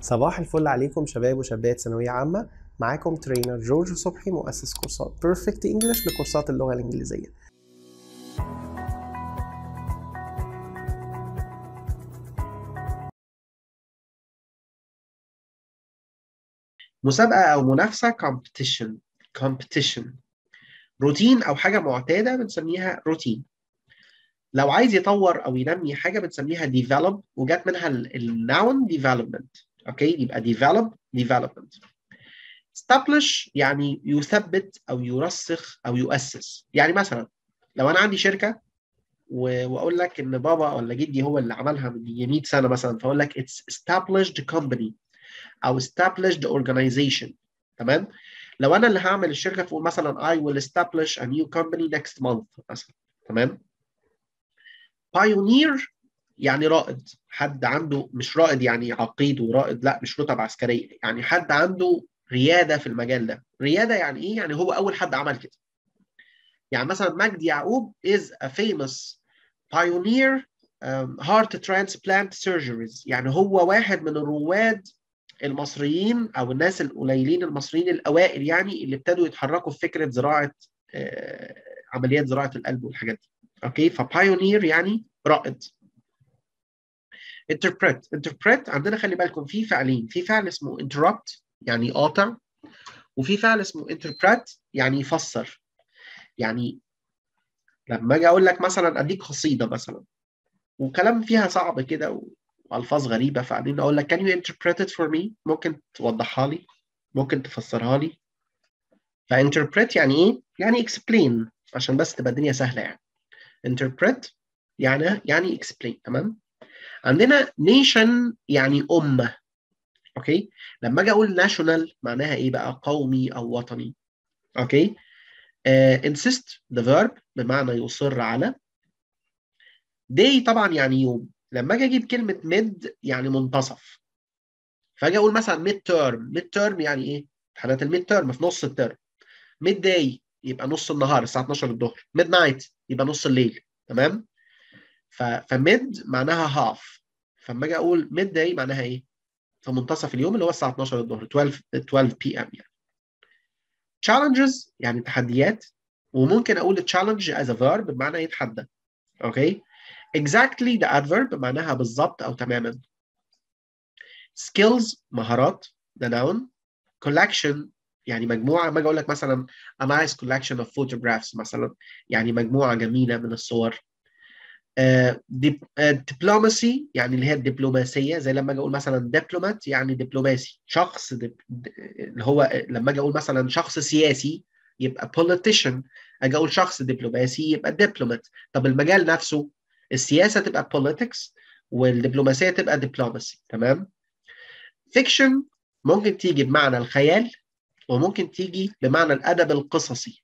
صباح الفل عليكم شباب وشابات ثانوية عامة معاكم ترينر جورج صبحي مؤسس كورسات بيرفكت انجلش لكورسات اللغة الإنجليزية مسابقة أو منافسة competition competition روتين أو حاجة معتادة بنسميها روتين لو عايز يطور أو ينمي حاجة بنسميها develop وجات منها النون development أوكي يبقى develop development establish يعني يثبت أو يرسخ أو يؤسس يعني مثلا لو أنا عندي شركة و- واقول لك ان بابا ولا جدي هو اللي عملها من 100 سنه مثلا فاقول لك it's established company او established organization تمام لو انا اللي هعمل الشركه فاقول مثلا I will establish a new company next month مثلا تمام pioneer يعني رائد حد عنده مش رائد يعني عقيد ورائد لا مش رتب عسكريه يعني حد عنده رياده في المجال ده رياده يعني ايه يعني هو اول حد عمل كده يعني مثلا مجدي يعقوب is a famous pioneer um, heart transplant surgeries يعني هو واحد من الرواد المصريين او الناس القليلين المصريين الاوائل يعني اللي ابتدوا يتحركوا في فكره زراعه آه، عمليات زراعه القلب والحاجات دي اوكي فبايونير يعني رائد interpret interpret عندنا خلي بالكم في فعلين في فعل اسمه interrupt يعني قاطع وفي فعل اسمه interpret يعني يفسر يعني لما اجي اقول لك مثلا اديك قصيده مثلا وكلام فيها صعب كده والفاظ غريبه فبعدين اقول لك can you interpret it for me ممكن توضحها لي ممكن تفسرها لي فانتربريت يعني ايه يعني explain عشان بس تبقى الدنيا سهله يعني interpret يعني يعني explain تمام عندنا nation يعني امه اوكي لما اجي اقول national معناها ايه بقى قومي او وطني اوكي uh, insist the verb بمعنى يصر على day طبعا يعني يوم لما اجي اجيب كلمه mid يعني منتصف فاجي اقول مثلا mid term mid term يعني ايه امتحانات الميد تيرم في نص الترم mid day يبقى نص النهار الساعه 12 الظهر mid night يبقى نص الليل تمام ف فميد معناها half فلما اجي اقول mid day معناها ايه في منتصف اليوم اللي هو الساعه 12 الظهر 12 12 بي ام يعني challenges يعني تحديات وممكن اقول challenge as a verb بمعنى يتحدى اوكي exactly the adverb معناها بالظبط او تماما skills مهارات ده noun collection يعني مجموعه ما اجي اقول لك مثلا a nice collection of photographs مثلا يعني مجموعه جميله من الصور uh, dip, uh, diplomacy يعني اللي هي الدبلوماسيه زي لما اجي اقول مثلا diplomat يعني دبلوماسي شخص دب... اللي هو لما اجي اقول مثلا شخص سياسي يبقى politician اجي اقول شخص دبلوماسي يبقى diplomat طب المجال نفسه السياسه تبقى politics والدبلوماسيه تبقى diplomacy تمام fiction ممكن تيجي بمعنى الخيال وممكن تيجي بمعنى الادب القصصي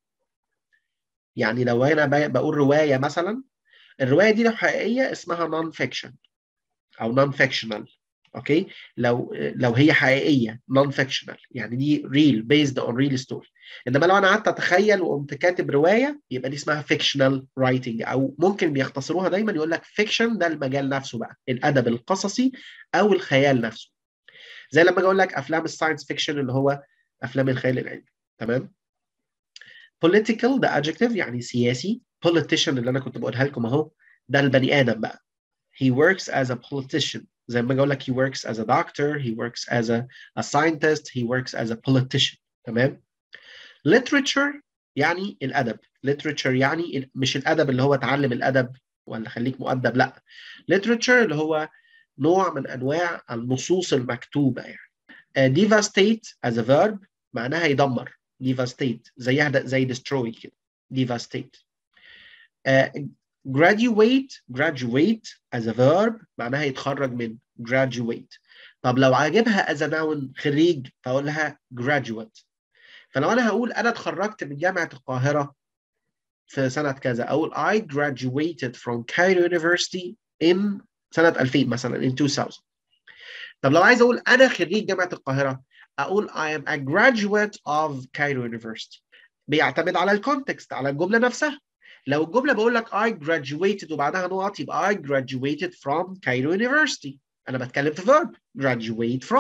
يعني لو انا بقول روايه مثلا الروايه دي لو حقيقيه اسمها نون فيكشن او نون فيكشنال اوكي لو لو هي حقيقيه نون فيكشنال يعني دي ريل بيزد اون ريل ستوري انما لو انا قعدت اتخيل وقمت كاتب روايه يبقى دي اسمها فيكشنال رايتنج او ممكن بيختصروها دايما يقول لك فيكشن ده المجال نفسه بقى الادب القصصي او الخيال نفسه زي لما اجي اقول لك افلام الساينس فيكشن اللي هو افلام الخيال العلمي تمام political ده adjective يعني سياسي politician اللي انا كنت بقولها لكم اهو ده البني ادم بقى he works as a politician زي ما اجي اقول لك he works as a doctor he works as a, a scientist he works as a politician تمام literature يعني الادب literature يعني مش الادب اللي هو تعلم الادب ولا خليك مؤدب لا literature اللي هو نوع من انواع النصوص المكتوبه يعني uh, devastate as a verb معناها يدمر devastate زيها زي destroy كده devastate uh, graduate graduate as a verb معناها يتخرج من graduate طب لو عاجبها as a noun خريج فاقول لها graduate فلو انا هقول انا اتخرجت من جامعه القاهره في سنه كذا اقول I graduated from Cairo University in سنه 2000 مثلا in 2000 طب لو عايز اقول انا خريج جامعه القاهره اقول I am a graduate of Cairo University بيعتمد على الكونتكست على الجمله نفسها لو الجمله بقول لك I graduated وبعدها نقط يبقى I graduated from Cairo University انا بتكلم في verb graduate from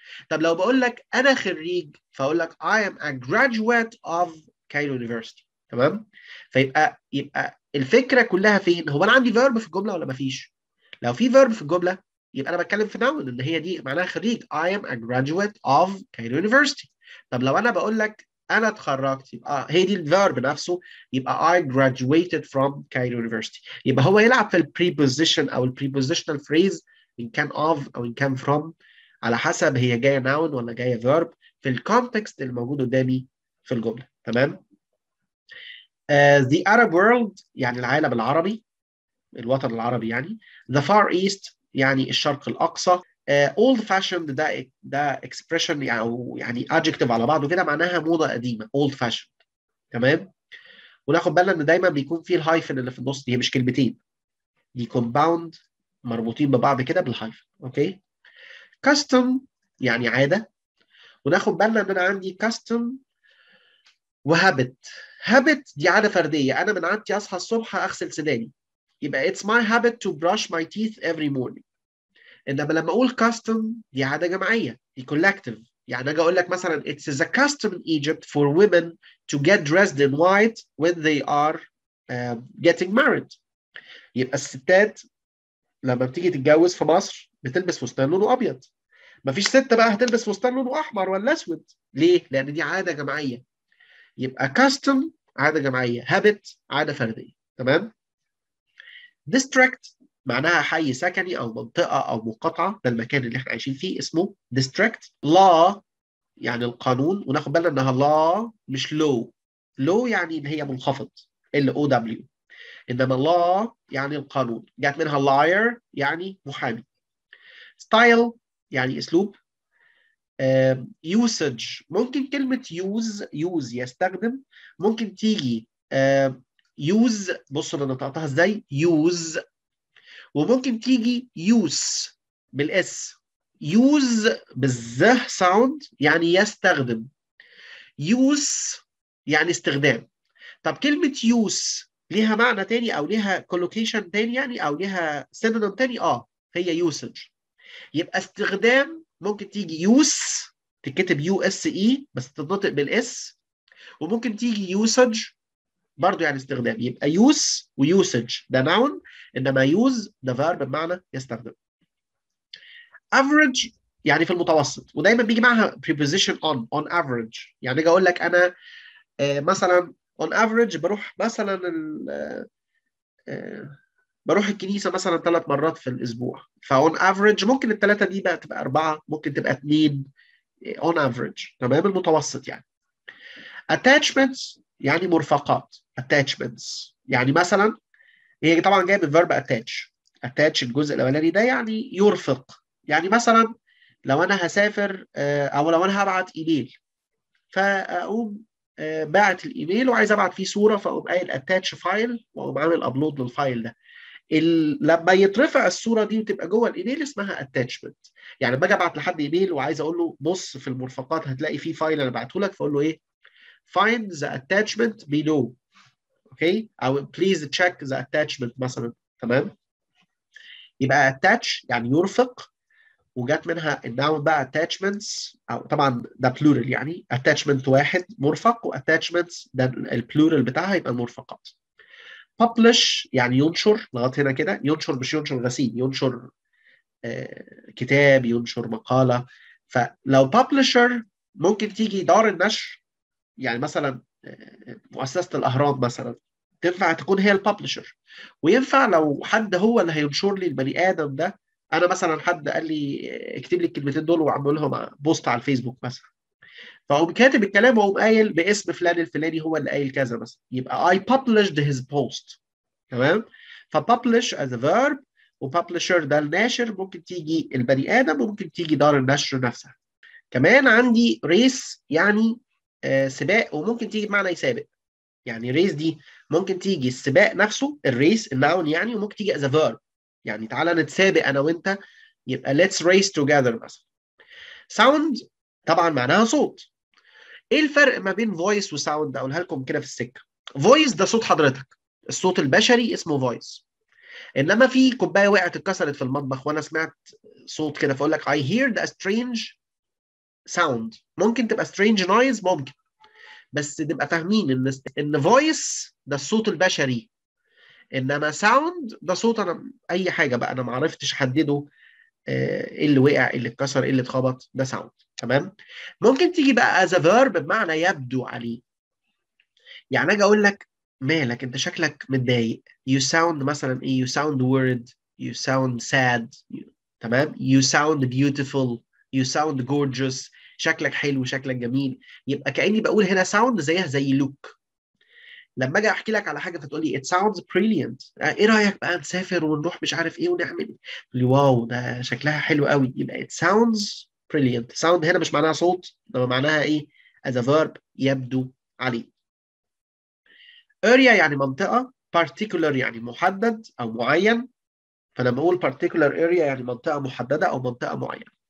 طب لو بقول لك انا خريج فاقول لك I am a graduate of Cairo University تمام فيبقى يبقى الفكره كلها فين هو انا عندي فيرب في الجمله ولا مفيش لو في فيرب في الجمله يبقى انا بتكلم في نون ان هي دي معناها خريج I am a graduate of Cairo University طب لو انا بقول لك انا اتخرجت يبقى هي دي الفيرب نفسه يبقى I graduated from Cairo University يبقى هو يلعب في البريبوزيشن او البريبوزيشنال فريز ان كان of او ان كان from على حسب هي جايه noun ولا جايه verb في الكونتكست اللي موجود قدامي في الجمله تمام uh, the Arab world يعني العالم العربي الوطن العربي يعني the far east يعني الشرق الاقصى uh, old fashioned ده ده expression يعني أو يعني adjective على بعضه كده معناها موضه قديمه old fashioned تمام وناخد بالنا ان دايما بيكون في الهايفن اللي في النص دي مش كلمتين دي كومباوند مربوطين ببعض كده بالهايفن اوكي custom يعني عاده وناخد بالنا ان انا عندي custom وهابت هابت دي عاده فرديه انا من عادتي اصحى الصبح اغسل سناني يبقى it's my habit to brush my teeth every morning انما لما اقول custom دي عاده جماعيه دي collective يعني اجي اقول لك مثلا it's a custom in Egypt for women to get dressed in white when they are uh, getting married يبقى الستات لما بتيجي تتجوز في مصر بتلبس فستان لونه ابيض مفيش ست بقى هتلبس فستان لونه احمر ولا اسود ليه لان دي عاده جماعيه يبقى custom عاده جماعيه habit عاده فرديه تمام district معناها حي سكني او منطقه او مقاطعه ده المكان اللي احنا عايشين فيه اسمه district law يعني القانون وناخد بالنا انها law مش law law يعني ان هي منخفض ال او دبليو انما law يعني القانون جات منها liar يعني محامي style يعني اسلوب uh, usage ممكن كلمة use use يستخدم ممكن تيجي uh, use بصوا انا نطقتها ازاي use وممكن تيجي use بالاس use بالزه ساوند يعني يستخدم use يعني استخدام طب كلمة use ليها معنى تاني او ليها collocation تاني يعني او ليها synonym تاني اه هي usage يبقى استخدام ممكن تيجي use تتكتب يو اس اي بس تتنطق بالاس وممكن تيجي usage برضه يعني استخدام يبقى use ويوسج ده noun انما use ده verb بمعنى يستخدم average يعني في المتوسط ودايما بيجي معاها preposition on on average يعني اجي اقول لك انا آه مثلا on average بروح مثلا آه بروح الكنيسه مثلا ثلاث مرات في الاسبوع فاون افريج ممكن الثلاثه دي بقى تبقى اربعه ممكن تبقى اثنين اون افريج تمام المتوسط يعني attachments يعني مرفقات attachments يعني مثلا هي طبعا جايه من verb attach attach الجزء الاولاني ده يعني يرفق يعني مثلا لو انا هسافر او لو انا هبعت ايميل فاقوم باعت الايميل وعايز ابعت فيه صوره فاقوم قايل اتاتش فايل واقوم عامل ابلود للفايل ده لما يترفع الصوره دي وتبقى جوه الايميل اسمها اتاتشمنت يعني باجي ابعت لحد ايميل وعايز اقول له بص في المرفقات هتلاقي فيه فايل انا بعته لك فاقول له ايه find the attachment below اوكي او please check the attachment مثلا تمام يبقى attach يعني يرفق وجات منها الناون بقى attachments او طبعا ده plural يعني attachment واحد مرفق وattachments ده البلورال بتاعها يبقى المرفقات publish يعني ينشر لغايه هنا كده ينشر مش ينشر غسيل ينشر آه كتاب ينشر مقاله فلو publisher ممكن تيجي دار النشر يعني مثلا آه مؤسسه الاهرام مثلا تنفع تكون هي الببلشر وينفع لو حد هو اللي هينشر لي البني ادم ده انا مثلا حد قال لي اكتب لي الكلمتين دول واعمل لهم بوست على الفيسبوك مثلا فاقوم كاتب الكلام واقوم قايل باسم فلان الفلاني هو اللي قايل كذا مثلا يبقى I published his post تمام فpublish as a verb وpublisher ده الناشر ممكن تيجي البني ادم وممكن تيجي دار النشر نفسها كمان عندي ريس يعني آه سباق وممكن تيجي بمعنى يسابق يعني ريس دي ممكن تيجي السباق نفسه الريس الناون يعني وممكن تيجي as a verb يعني تعالى نتسابق انا وانت يبقى let's race together مثلا sound طبعا معناها صوت ايه الفرق ما بين voice وساوند اقولها لكم كده في السكه voice ده صوت حضرتك الصوت البشري اسمه voice انما في كوبايه وقعت اتكسرت في المطبخ وانا سمعت صوت كده فاقول لك I heard a strange sound ممكن تبقى strange noise ممكن بس نبقى فاهمين ان ان voice ده الصوت البشري انما sound ده صوت انا اي حاجه بقى انا ما عرفتش احدده ايه اللي وقع ايه اللي اتكسر ايه اللي اتخبط ده sound تمام ممكن تيجي بقى as a verb بمعنى يبدو عليه يعني اجي اقول لك مالك انت شكلك متضايق you sound مثلا ايه you sound worried you sound sad you, تمام you sound beautiful you sound gorgeous شكلك حلو شكلك جميل يبقى كاني بقول هنا sound زيها زي look لما اجي احكي لك على حاجه فتقول لي it sounds brilliant ايه رايك بقى نسافر ونروح مش عارف ايه ونعمل تقول لي واو ده شكلها حلو قوي يبقى it sounds brilliant sound هنا مش معناها صوت ده معناها ايه as a verb يبدو عليه area يعني منطقه particular يعني محدد او معين فلما بقول particular area يعني منطقه محدده او منطقه معينه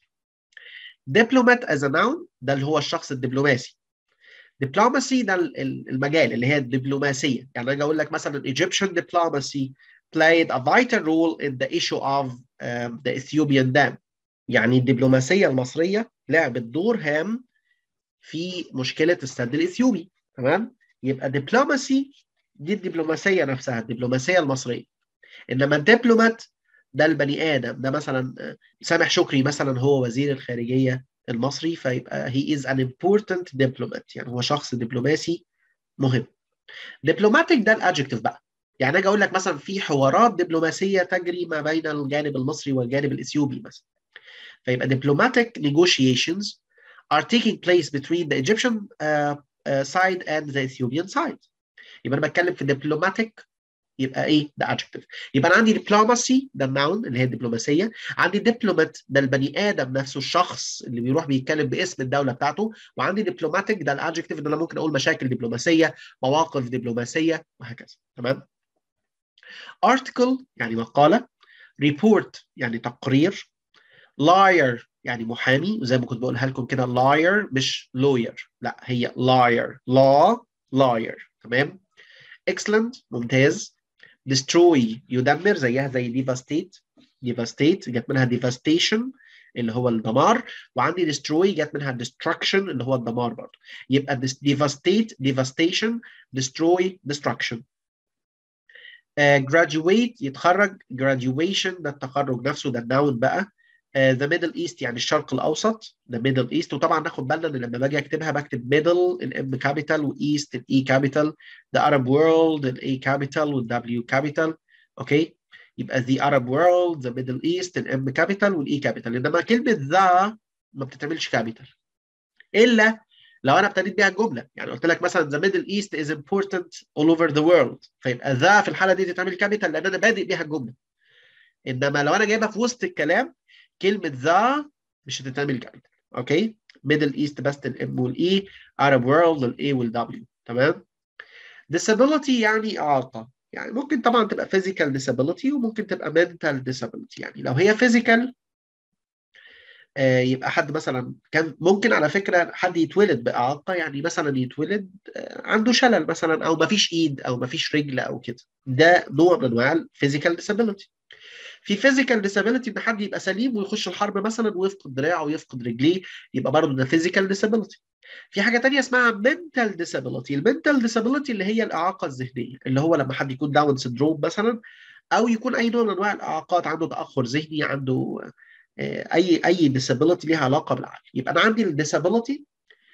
diplomat as a noun ده اللي هو الشخص الدبلوماسي diplomacy ده المجال اللي هي الدبلوماسيه يعني اجي اقول لك مثلا Egyptian diplomacy played a vital role in the issue of um, the Ethiopian dam يعني الدبلوماسيه المصريه لعبت دور هام في مشكله السد الاثيوبي تمام يبقى diplomacy دي الدبلوماسيه نفسها الدبلوماسيه المصريه انما الدبلومات ده البني ادم ده مثلا سامح شكري مثلا هو وزير الخارجيه المصري فيبقى he is an important diplomat يعني هو شخص دبلوماسي مهم diplomatic ده الادجكتيف بقى يعني اجي اقول لك مثلا في حوارات دبلوماسيه تجري ما بين الجانب المصري والجانب الاثيوبي مثلا فيبقى diplomatic negotiations are taking place between the Egyptian uh, uh, side and the Ethiopian side يبقى انا بتكلم في diplomatic يبقى ايه ده adjective يبقى انا عندي diplomacy ده الناون اللي هي الدبلوماسيه عندي diplomat ده البني ادم نفسه الشخص اللي بيروح بيتكلم باسم الدوله بتاعته وعندي diplomatic ده الادجكتيف ان انا ممكن اقول مشاكل دبلوماسيه مواقف دبلوماسيه وهكذا تمام article يعني مقاله report يعني تقرير liar يعني محامي وزي ما كنت بقولها لكم كده liar مش lawyer لا هي liar law liar تمام excellent ممتاز destroy يدمر زيها زي devastate devastate جت منها devastation اللي هو الدمار وعندي destroy جت منها destruction اللي هو الدمار برضه يبقى devastate devastation destroy destruction uh, graduate يتخرج graduation ده التخرج نفسه ده الناون بقى ذا ميدل ايست يعني الشرق الاوسط ذا ميدل ايست وطبعا ناخد بالنا ان لما باجي اكتبها بكتب ميدل الام كابيتال وايست الاي كابيتال ذا Arab world الاي كابيتال والدبليو كابيتال اوكي يبقى the Arab world the Middle East الام كابيتال والاي كابيتال انما كلمه ذا ما بتتعملش كابيتال الا لو انا ابتديت بيها الجمله يعني قلت لك مثلا the Middle East is important all over the world فيبقى ذا في الحاله دي تتعمل كابيتال لان انا بادئ بيها الجمله انما لو انا جايبها في وسط الكلام كلمه ذا مش هتتعمل كابيتال اوكي ميدل ايست بس الام والاي عرب وورلد الاي والدبليو تمام disability يعني اعاقه يعني ممكن طبعا تبقى physical disability وممكن تبقى mental disability يعني لو هي physical آه يبقى حد مثلا كان ممكن على فكره حد يتولد باعاقه يعني مثلا يتولد آه عنده شلل مثلا او ما فيش ايد او ما فيش رجل او كده ده نوع من انواع الفيزيكال disability في فيزيكال ديسابيلتي ان حد يبقى سليم ويخش الحرب مثلا ويفقد دراعه ويفقد رجليه يبقى برضه ده فيزيكال ديسابيلتي في حاجه تانية اسمها منتال ديسابيلتي المنتال ديسابيلتي اللي هي الاعاقه الذهنيه اللي هو لما حد يكون داون سندروم مثلا او يكون اي نوع من انواع الاعاقات عنده تاخر ذهني عنده اي اي ديسابيلتي ليها علاقه بالعقل يبقى انا عندي الديسابيلتي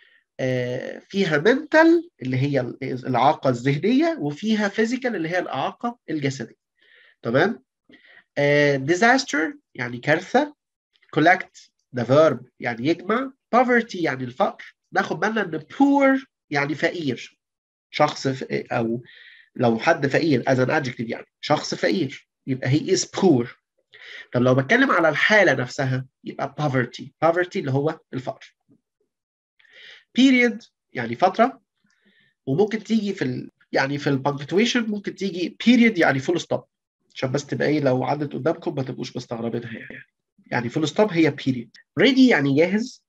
فيها منتال اللي هي الاعاقه الذهنيه وفيها فيزيكال اللي هي الاعاقه الجسديه تمام Uh, disaster يعني كارثة collect the verb يعني يجمع poverty يعني الفقر ناخد بالنا ان poor يعني فقير شخص ف... او لو حد فقير as an adjective يعني شخص فقير يبقى he is poor طب لو بتكلم على الحالة نفسها يبقى poverty poverty اللي هو الفقر period يعني فترة وممكن تيجي في ال... يعني في البنكتويشن ممكن تيجي period يعني full stop عشان بس تبقى ايه لو عدت قدامكم ما تبقوش مستغربينها يعني يعني فول ستوب هي بيريد ريدي يعني جاهز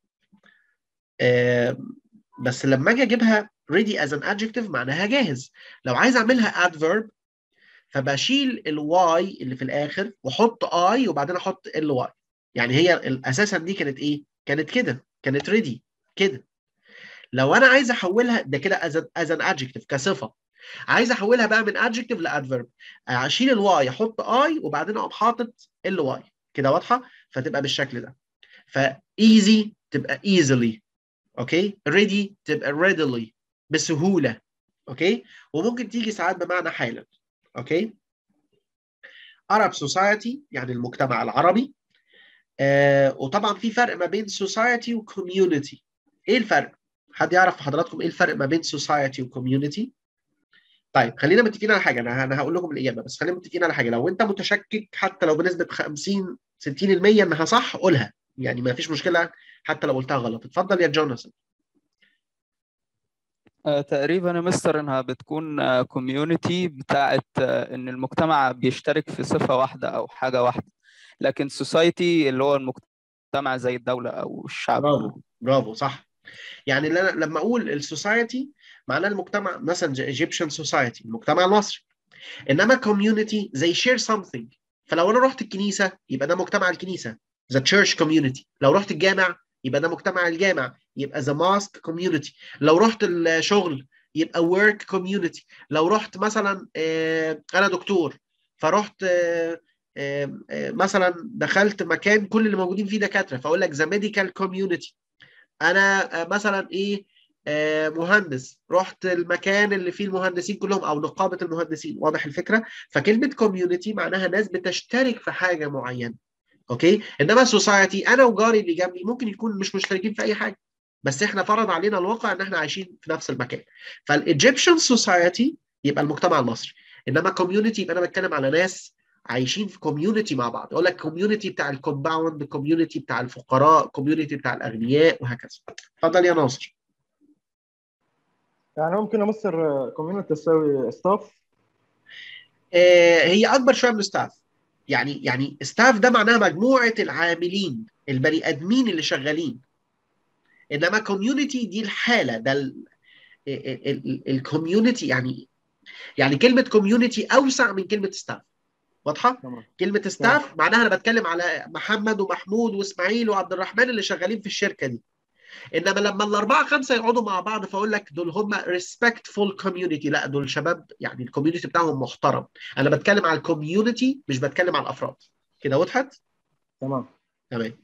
آه بس لما اجي اجيبها ريدي از ان ادجكتيف معناها جاهز لو عايز اعملها ادفيرب فبشيل الواي اللي في الاخر واحط اي وبعدين احط ال واي يعني هي اساسا دي كانت ايه كانت كده كانت ready كده لو انا عايز احولها ده كده as an, as an adjective كصفه عايز احولها بقى من adjective لادفيرب اشيل الواي احط اي وبعدين اقوم حاطط ال واي كده واضحه فتبقى بالشكل ده ف easy تبقى easily اوكي ready تبقى readily بسهوله اوكي وممكن تيجي ساعات بمعنى حالا اوكي Arab society يعني المجتمع العربي آه وطبعا في فرق ما بين society و community ايه الفرق حد يعرف حضراتكم ايه الفرق ما بين society و community طيب خلينا متفقين على حاجه انا انا هقول لكم الاجابه بس خلينا متفقين على حاجه لو انت متشكك حتى لو بنسبه 50 60% انها صح قولها يعني ما فيش مشكله حتى لو قلتها غلط اتفضل يا جوناثان آه، تقريبا يا مستر انها بتكون كوميونتي بتاعت آه، ان المجتمع بيشترك في صفة واحدة او حاجة واحدة لكن سوسايتي اللي هو المجتمع زي الدولة او الشعب برافو برافو صح يعني اللي انا لما اقول السوسايتي معناه المجتمع مثلا ايجيبشن سوسايتي المجتمع المصري انما كوميونتي زي شير something فلو انا رحت الكنيسه يبقى ده مجتمع الكنيسه ذا تشيرش كوميونتي لو رحت الجامع يبقى ده مجتمع الجامع يبقى ذا ماسك كوميونتي لو رحت الشغل يبقى ورك كوميونتي لو رحت مثلا آه، انا دكتور فرحت آه، آه، آه، مثلا دخلت مكان كل اللي موجودين فيه دكاتره فاقول لك ذا ميديكال كوميونتي انا آه، مثلا ايه آه، مهندس رحت المكان اللي فيه المهندسين كلهم او نقابه المهندسين واضح الفكره فكلمه كوميونتي معناها ناس بتشترك في حاجه معينه اوكي انما سوسايتي انا وجاري اللي جنبي ممكن يكون مش مشتركين في اي حاجه بس احنا فرض علينا الواقع ان احنا عايشين في نفس المكان فالايجيبشن سوسايتي يبقى المجتمع المصري انما كوميونتي يبقى انا بتكلم على ناس عايشين في كوميونتي مع بعض اقول لك كوميونتي بتاع الكومباوند كوميونتي بتاع الفقراء كوميونتي بتاع الاغنياء وهكذا اتفضل يا ناصر يعني ممكن امصر كوميونتي تساوي ستاف آه، هي اكبر شويه من ستاف يعني يعني ستاف ده معناها مجموعه العاملين البني ادمين اللي شغالين انما كوميونتي دي الحاله ده الكوميونتي يعني يعني كلمه كوميونتي اوسع من كلمه ستاف واضحه تمام كلمه ستاف معناها انا بتكلم على محمد ومحمود واسماعيل وعبد الرحمن اللي شغالين في الشركه دي انما لما الاربعه خمسه يقعدوا مع بعض فاقول لك دول هم ريسبكتفول كوميونتي لا دول شباب يعني الكوميونتي بتاعهم محترم انا بتكلم على الكوميونتي مش بتكلم على الافراد كده وضحت تمام تمام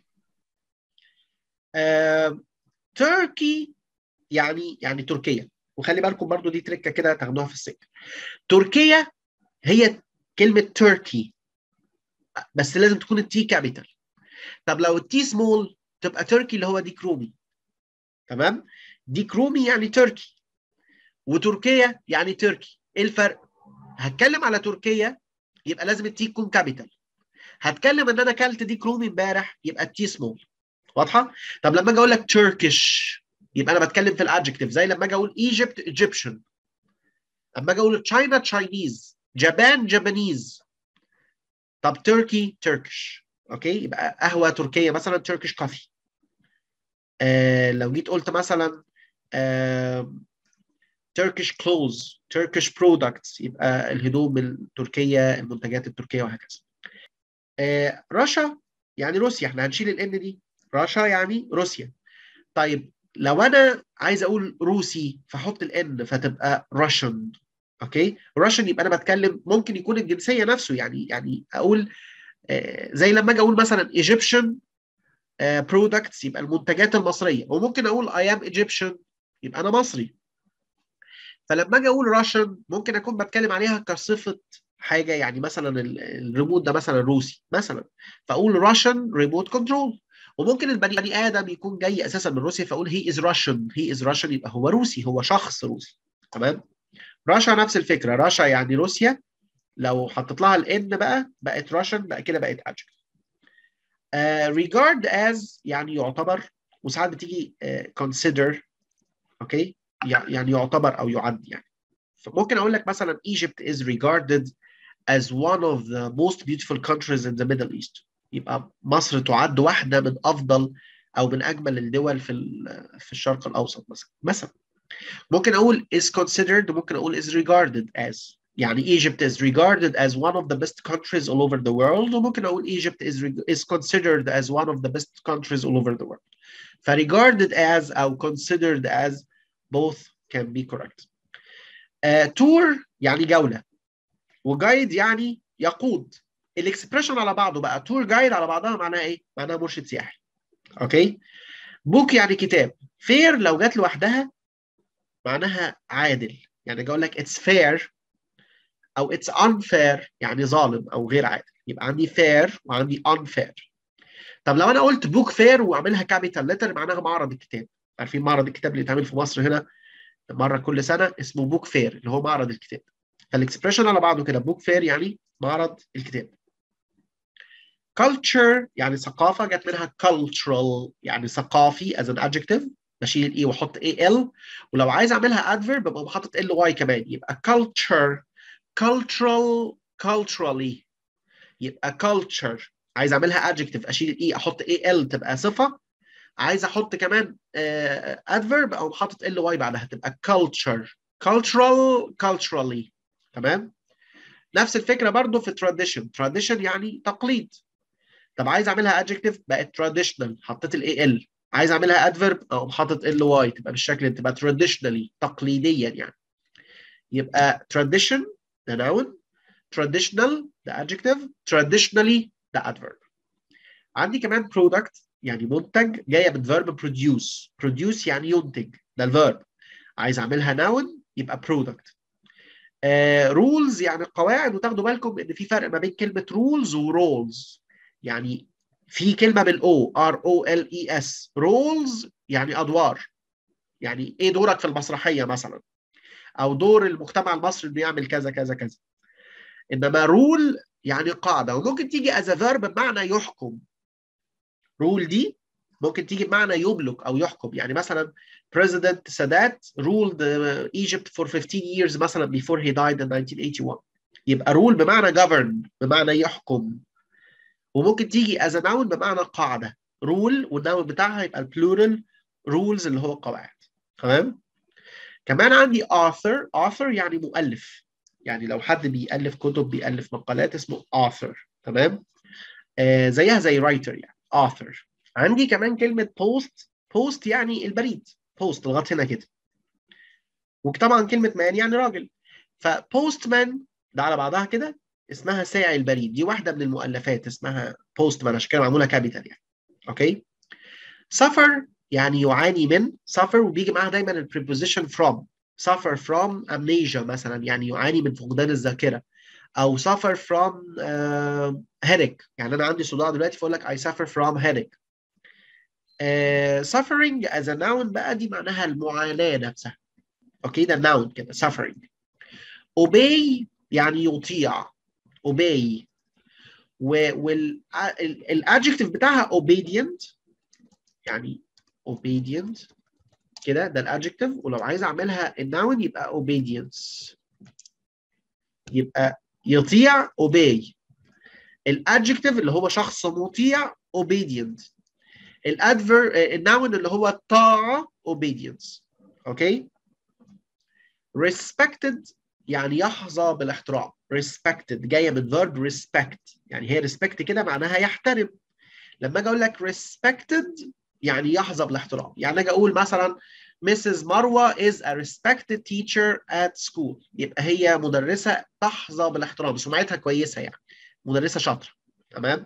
آه، تركي يعني يعني تركيا وخلي بالكم برضو دي تركه كده تاخدوها في السكه تركيا هي كلمه تركي بس لازم تكون التي كابيتال طب لو التي سمول تبقى تركي اللي هو ديك رومي تمام ديك رومي يعني تركي وتركيا يعني تركي ايه الفرق هتكلم على تركيا يبقى لازم التي تكون كابيتال هتكلم ان انا اكلت ديك رومي امبارح يبقى التي سمول واضحه طب لما اجي اقول لك تركيش يبقى انا بتكلم في الادجكتيف زي لما اجي اقول ايجيبت ايجيبشن لما اجي اقول تشاينا تشاينيز جابان جابانيز طب تركي تركش اوكي يبقى قهوه تركيه مثلا تركيش كوفي آه لو جيت قلت مثلا آه تركيش كلوز تركيش برودكتس يبقى الهدوم التركيه المنتجات التركيه وهكذا آه رشا يعني روسيا احنا هنشيل الان دي رشا يعني روسيا طيب لو انا عايز اقول روسي فاحط الان فتبقى راشن اوكي راشن يبقى انا بتكلم ممكن يكون الجنسيه نفسه يعني يعني اقول آه، زي لما اجي اقول مثلا ايجيبشن برودكتس يبقى المنتجات المصريه وممكن اقول اي ام ايجيبشن يبقى انا مصري فلما اجي اقول راشن ممكن اكون بتكلم عليها كصفه حاجه يعني مثلا ال- الريموت ده مثلا روسي مثلا فاقول راشن ريموت كنترول وممكن البني ادم يكون جاي اساسا من روسيا فاقول هي از راشن هي از راشن يبقى هو روسي هو شخص روسي تمام راشا نفس الفكره راشا يعني روسيا لو حطيت لها الان بقى بقت راشن بقى كده بقت adjective uh, regard as يعني يعتبر وساعات بتيجي uh, consider اوكي يع- يعني يعتبر او يعد يعني فممكن اقول لك مثلا Egypt is regarded as one of the most beautiful countries in the Middle East يبقى مصر تعد واحده من افضل او من اجمل الدول في ال- في الشرق الاوسط مثلا مثلا ممكن اقول is considered ممكن اقول is regarded as يعني Egypt is regarded as one of the best countries all over the world وممكن اقول Egypt is is considered as one of the best countries all over the world ف regarded as او considered as both can be correct uh, tour يعني جولة وجايد يعني يقود الاكسبريشن على بعضه بقى تور جايد على بعضها معناها ايه؟ معناها مرشد سياحي اوكي بوك يعني كتاب فير لو جت لوحدها معناها عادل يعني اجي اقول لك اتس فير او اتس unfair يعني ظالم او غير عادل يبقى عندي fair وعندي unfair طب لو انا قلت بوك فير واعملها كابيتال لتر معناها معرض الكتاب عارفين معرض الكتاب اللي بيتعمل في مصر هنا مره كل سنه اسمه بوك فير اللي هو معرض الكتاب فالاكسبريشن على بعضه كده بوك فير يعني معرض الكتاب culture يعني ثقافه جت منها cultural يعني ثقافي as an adjective بشيل الاي واحط اي ال ولو عايز اعملها adverb ببقى حاطط ال واي كمان يبقى culture cultural culturally يبقى culture عايز اعملها adjective اشيل الاي احط اي ال تبقى صفه عايز احط كمان uh, adverb او حاطط ال واي بعدها تبقى culture cultural culturally تمام نفس الفكره برضو في tradition tradition يعني تقليد طب عايز اعملها adjective بقت traditional حطيت الاي ال عايز اعملها adverb او حاطط ال واي تبقى بالشكل تبقى traditionally تقليديا يعني يبقى tradition ده noun traditional ده adjective traditionally ده adverb عندي كمان product يعني منتج جايه من verb produce produce يعني ينتج ده الفيرب عايز اعملها noun يبقى product uh, rules يعني قواعد وتاخدوا بالكم ان في فرق ما بين كلمه rules وروles يعني في كلمه بالاو ار او ال اي اس رولز يعني ادوار يعني ايه دورك في المسرحيه مثلا او دور المجتمع المصري انه يعمل كذا كذا كذا انما رول يعني قاعده وممكن تيجي از فيرب بمعنى يحكم رول دي ممكن تيجي بمعنى يملك او يحكم يعني مثلا President سادات ruled Egypt for 15 years مثلا before he died in 1981 يبقى rule بمعنى govern بمعنى يحكم وممكن تيجي as a noun بمعنى قاعده rule والنون بتاعها يبقى البلورال rules اللي هو قواعد تمام كمان عندي author author يعني مؤلف يعني لو حد بيألف كتب بيألف مقالات اسمه author تمام آه زيها زي writer يعني author عندي كمان كلمة post post يعني البريد post لغاية هنا كده وطبعا كلمة man يعني راجل فpostman ده على بعضها كده اسمها ساعي البريد دي واحدة من المؤلفات اسمها postman عشان كده معمولة كابيتال يعني اوكي suffer يعني يعاني من suffer وبيجي معاها دايما البريبوزيشن from suffer from amnesia مثلا يعني يعاني من فقدان الذاكرة أو suffer from uh, headache يعني أنا عندي صداع دلوقتي فأقول لك I suffer from headache uh, suffering as a noun بقى دي معناها المعاناة نفسها أوكي ده noun كده suffering obey يعني يطيع obey والادجكتيف بتاعها obedient يعني obedient كده ده الادجكتيف ولو عايز اعملها النون يبقى obedience يبقى يطيع obey الادجكتيف اللي هو شخص مطيع obedient الادفر النون اللي هو الطاعه obedience اوكي respected يعني يحظى بالاحترام respected جايه من verb respect يعني هي respect كده معناها يحترم لما اجي اقول لك respected يعني يحظى بالاحترام يعني اجي اقول مثلا Mrs. مروه is a respected teacher at school يبقى هي مدرسه تحظى بالاحترام سمعتها كويسه يعني مدرسه شاطره تمام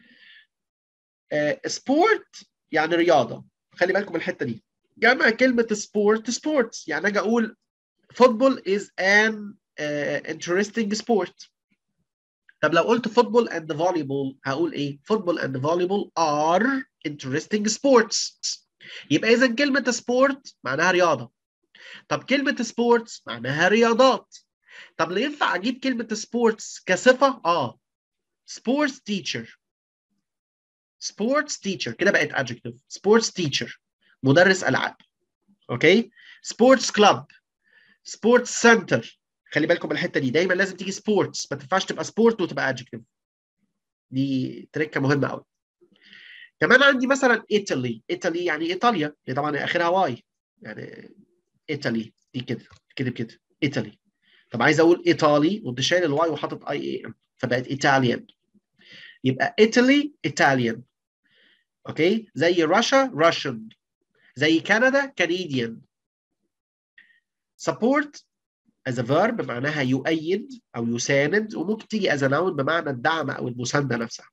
آه سبورت يعني رياضه خلي بالكم من الحته دي جمع كلمه سبورت سبورتس يعني اجي اقول football is an uh, interesting sport طب لو قلت football and volleyball هقول ايه football and volleyball are interesting sports يبقى اذا كلمه سبورت معناها رياضه طب كلمه سبورتس معناها رياضات طب ليه ينفع اجيب كلمه سبورتس كصفه اه سبورتس تيتشر سبورتس تيتشر كده بقت adjective سبورتس تيتشر مدرس العاب اوكي سبورتس كلاب سبورتس سنتر خلي بالكم من الحته دي دايما لازم تيجي سبورتس ما تنفعش تبقى سبورت وتبقى adjective دي تركه مهمه قوي كمان عندي مثلا ايطالي ايطالي يعني ايطاليا هي طبعا اخرها واي يعني ايطالي دي كده كده كده ايطالي طب عايز اقول ايطالي وانت شايل الواي وحاطط اي اي ام فبقت ايطاليان يبقى ايطالي ايطاليان اوكي زي روسيا روسيان زي كندا كنديان support as a verb معناها يؤيد او يساند وممكن تيجي as a noun بمعنى الدعم او المسانده نفسها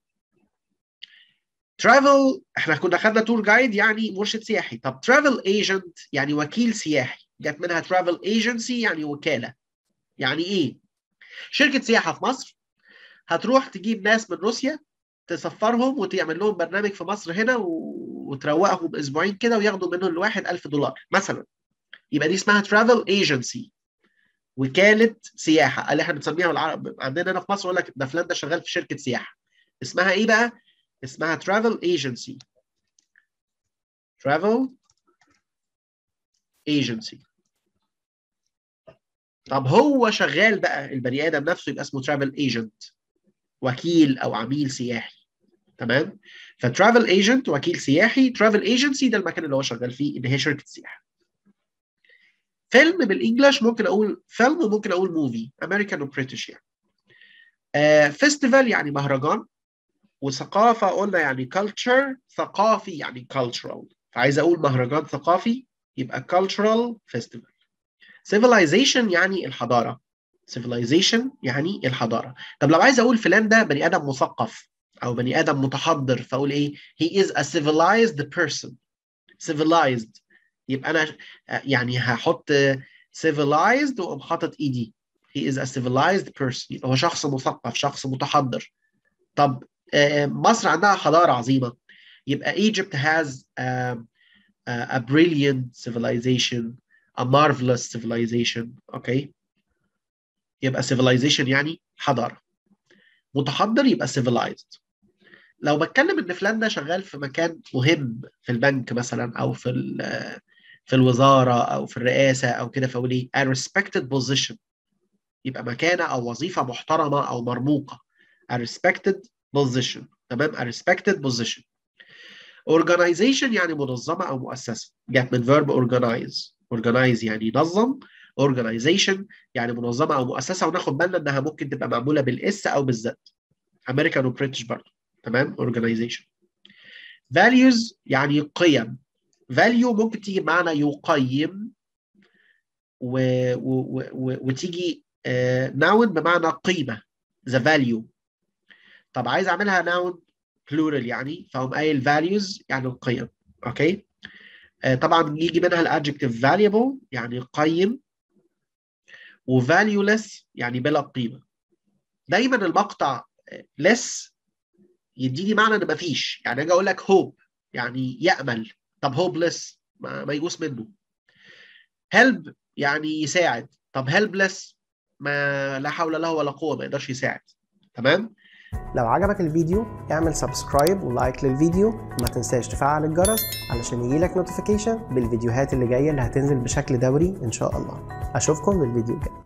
travel احنا كنا خدنا تور جايد يعني مرشد سياحي طب travel agent يعني وكيل سياحي جت منها travel agency يعني وكاله يعني ايه شركه سياحه في مصر هتروح تجيب ناس من روسيا تسفرهم وتعمل لهم برنامج في مصر هنا وتروقهم اسبوعين كده وياخدوا منهم الواحد 1000 دولار مثلا يبقى دي اسمها travel agency وكاله سياحه اللي احنا بنسميها بالعرب عندنا هنا في مصر يقول لك ده فلان ده شغال في شركه سياحه اسمها ايه بقى؟ اسمها travel agency travel agency طب هو شغال بقى البني ادم نفسه يبقى اسمه travel agent وكيل او عميل سياحي تمام فترافل ايجنت وكيل سياحي ترافل ايجنسي ده المكان اللي هو شغال فيه ان هي شركه سياحه فيلم بالانجلش ممكن اقول فيلم وممكن اقول موفي امريكان وبريتش يعني آه فيستيفال يعني مهرجان وثقافه قلنا يعني كلتشر ثقافي يعني cultural فعايز اقول مهرجان ثقافي يبقى cultural festival civilization يعني الحضاره civilization يعني الحضاره طب لو عايز اقول فلان ده بني ادم مثقف او بني ادم متحضر فاقول ايه he is a civilized person civilized يبقى انا يعني هحط civilized واقوم حاطط ايدي he is a civilized person يبقى هو شخص مثقف شخص متحضر طب مصر عندها حضاره عظيمه يبقى Egypt has a, a brilliant civilization a marvelous civilization اوكي okay. يبقى civilization يعني حضاره متحضر يبقى civilized لو بتكلم ان فلان ده شغال في مكان مهم في البنك مثلا او في في الوزاره او في الرئاسه او كده فاقول ايه a respected position يبقى مكانه او وظيفه محترمه او مرموقه a respected position تمام a respected position organization يعني منظمه او مؤسسه جت من verb organize organize يعني ينظم organization يعني منظمه او مؤسسه وناخد بالنا انها ممكن تبقى معموله بالاس او بالزد امريكان وبريتش برضه تمام organization values يعني قيم value ممكن تيجي بمعنى يقيم و... و... و... وتيجي uh, noun بمعنى قيمه the value طب عايز اعملها noun plural يعني فهم قايل values يعني القيم اوكي uh, طبعا يجي منها الادجective valuable يعني قيم وvalueless يعني بلا قيمه دايما المقطع less يديني معنى ان مفيش يعني اجي اقول لك hope يعني يامل طب hopeless ما, ما يجوز منه help يعني يساعد طب helpless ما لا حول له ولا قوه ما يقدرش يساعد تمام لو عجبك الفيديو اعمل سبسكرايب ولايك للفيديو وما تنساش تفعل الجرس علشان يجيلك نوتيفيكيشن بالفيديوهات اللي جايه اللي هتنزل بشكل دوري ان شاء الله اشوفكم في الفيديو الجاي